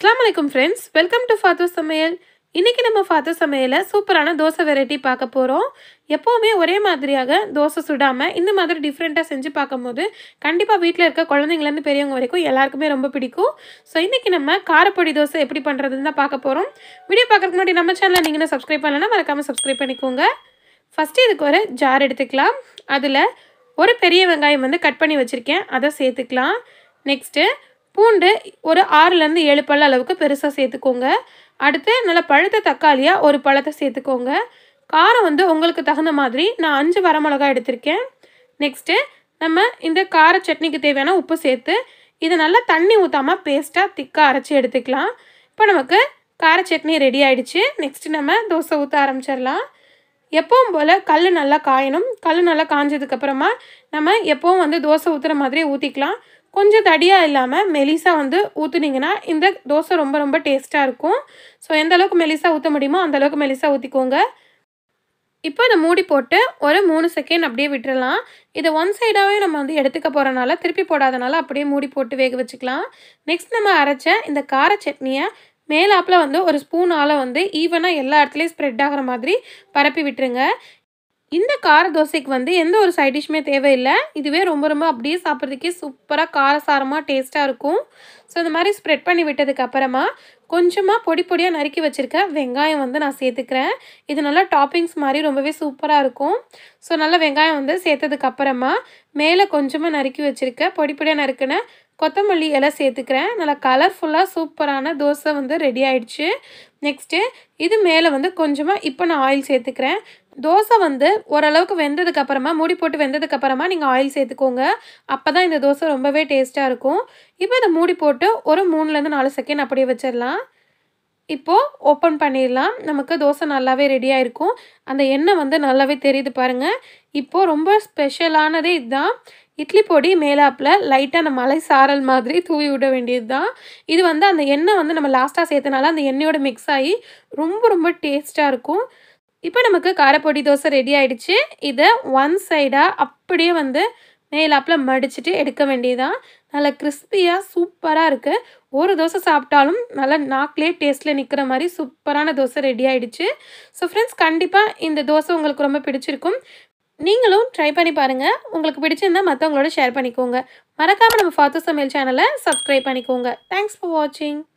அஸ்ஸலாமு அலைக்கும் friends welcome to ஃபாத்து சமையல் இன்றைக்கி நம்ம ஃபாத்து சமையலில் சூப்பரான தோசை வெரைட்டி பார்க்க போகிறோம் எப்போவுமே ஒரே மாதிரியாக தோசை சுடாமல் இந்த மாதிரி டிஃப்ரெண்ட்டாக செஞ்சு பார்க்கும்போது கண்டிப்பாக வீட்டில் இருக்க குழந்தைங்கலேருந்து பெரியவங்க வரைக்கும் எல்லாருக்குமே ரொம்ப பிடிக்கும் ஸோ இன்றைக்கி நம்ம காரப்பொடி தோசை எப்படி பண்ணுறதுன்னு தான் பார்க்க போகிறோம் வீடியோ பார்க்குறதுக்கு முன்னாடி நம்ம சேனலை நீங்கள் இன்னும் சப்ஸ்கிரைப் பண்ணலைன்னா மறக்காமல் சப்ஸ்கிரைப் பண்ணிக்கோங்க ஃபஸ்ட்டு இதுக்கு ஒரு ஜார் எடுத்துக்கலாம் அதில் ஒரு பெரிய வெங்காயம் வந்து கட் பண்ணி வச்சுருக்கேன் அதை சேர்த்துக்கலாம் நெக்ஸ்ட்டு பூண்டு ஒரு ஆறுலேருந்து ஏழு பல் அளவுக்கு பெருசாக சேர்த்துக்கோங்க அடுத்து நல்ல பழுத்த தக்காளியாக ஒரு பழத்தை சேர்த்துக்கோங்க காரம் வந்து உங்களுக்கு தகுந்த மாதிரி நான் அஞ்சு வரமிளகா எடுத்திருக்கேன் நெக்ஸ்ட்டு நம்ம இந்த கார சட்னிக்கு தேவையான உப்பு சேர்த்து இதை நல்லா தண்ணி ஊற்றாமல் பேஸ்ட்டாக திக்காக அரைச்சி எடுத்துக்கலாம் இப்போ நமக்கு கார சட்னி ரெடி ஆயிடுச்சு நெக்ஸ்ட்டு நம்ம தோசை ஊற்ற ஆரம்பிச்சிடலாம் எப்பவும் போல் கல் நல்லா காயணும் கல் நல்லா காஞ்சதுக்கப்புறமா நம்ம எப்பவும் வந்து தோசை ஊற்றுற மாதிரி ஊற்றிக்கலாம் கொஞ்சம் தடியாக இல்லாமல் மெலிசா வந்து ஊற்றுனீங்கன்னா இந்த தோசை ரொம்ப ரொம்ப டேஸ்ட்டாக இருக்கும் ஸோ எந்த அளவுக்கு மெலிசா ஊற்ற முடியுமோ அந்த அளவுக்கு மெலிசா ஊற்றிக்கோங்க இப்போ இதை மூடி போட்டு ஒரு மூணு செகண்ட் அப்படியே விட்டுறலாம் இதை ஒன் சைடாகவே நம்ம வந்து எடுத்துக்க போகிறனால திருப்பி போடாதனால அப்படியே மூடி போட்டு வேக வச்சுக்கலாம் நெக்ஸ்ட் நம்ம அரைச்ச இந்த கார சட்னியை மேலாப்பில் வந்து ஒரு ஸ்பூனால் வந்து ஈவனாக எல்லா இடத்துலையும் ஸ்ப்ரெட் ஆகிற மாதிரி பரப்பி விட்டுருங்க இந்த கார தோசைக்கு வந்து எந்த ஒரு சைட் டிஷ்மே தேவையில்லை இதுவே ரொம்ப ரொம்ப அப்படியே சாப்பிட்றதுக்கே சூப்பராக காரசாரமாக டேஸ்ட்டாக இருக்கும் ஸோ இந்த மாதிரி ஸ்ப்ரெட் பண்ணி விட்டதுக்கு அப்புறமா கொஞ்சமாக பொடி பொடியாக நறுக்கி வச்சுருக்க வெங்காயம் வந்து நான் சேர்த்துக்கிறேன் இது நல்லா டாப்பிங்ஸ் மாதிரி ரொம்பவே சூப்பராக இருக்கும் ஸோ நல்லா வெங்காயம் வந்து சேர்த்ததுக்கு அப்புறமா மேலே கொஞ்சமாக நறுக்கி வச்சுருக்க பொடி பொடியாக நறுக்கின கொத்தமல்லி இலை சேர்த்துக்கிறேன் நல்லா கலர்ஃபுல்லாக சூப்பரான தோசை வந்து ரெடி ஆயிடுச்சு நெக்ஸ்ட்டு இது மேலே வந்து கொஞ்சமாக இப்போ நான் ஆயில் சேர்த்துக்கிறேன் தோசை வந்து ஓரளவுக்கு வெந்ததுக்கு அப்புறமா மூடி போட்டு வெந்ததுக்கு அப்புறமா நீங்கள் ஆயில் சேர்த்துக்கோங்க அப்போ தான் இந்த தோசை ரொம்பவே டேஸ்ட்டாக இருக்கும் இப்போ இதை மூடி போட்டு ஒரு மூணுலேருந்து நாலு செகண்ட் அப்படியே வச்சிடலாம் இப்போது ஓப்பன் பண்ணிடலாம் நமக்கு தோசை நல்லாவே ரெடியாக இருக்கும் அந்த எண்ணெய் வந்து நல்லாவே தெரியுது பாருங்கள் இப்போது ரொம்ப ஸ்பெஷலானதே இதுதான் இட்லி பொடி மேலாப்பில் லைட்டாக அந்த மலை சாரல் மாதிரி தூவி விட வேண்டியது தான் இது வந்து அந்த எண்ணெய் வந்து நம்ம லாஸ்ட்டாக சேர்த்தனால அந்த எண்ணெயோட மிக்ஸ் ஆகி ரொம்ப ரொம்ப டேஸ்ட்டாக இருக்கும் இப்போ நமக்கு காரப்பொடி தோசை ரெடி ஆயிடுச்சு இதை ஒன் சைடாக அப்படியே வந்து மேலாப்பில் மடிச்சுட்டு எடுக்க வேண்டியதான் நல்லா கிறிஸ்பியாக சூப்பராக இருக்குது ஒரு தோசை சாப்பிட்டாலும் நல்லா நாக்கிலே டேஸ்ட்டில் நிற்கிற மாதிரி சூப்பரான தோசை ரெடி ஆயிடுச்சு ஸோ ஃப்ரெண்ட்ஸ் கண்டிப்பாக இந்த தோசை உங்களுக்கு ரொம்ப பிடிச்சிருக்கும் நீங்களும் ட்ரை பண்ணி பாருங்கள் உங்களுக்கு பிடிச்சிருந்தா மற்றவங்களோட ஷேர் பண்ணிக்கோங்க மறக்காமல் நம்ம ஃபாத்து சமையல் சேனலை சப்ஸ்கிரைப் பண்ணிக்கோங்க தேங்க்ஸ் ஃபார் வாட்சிங்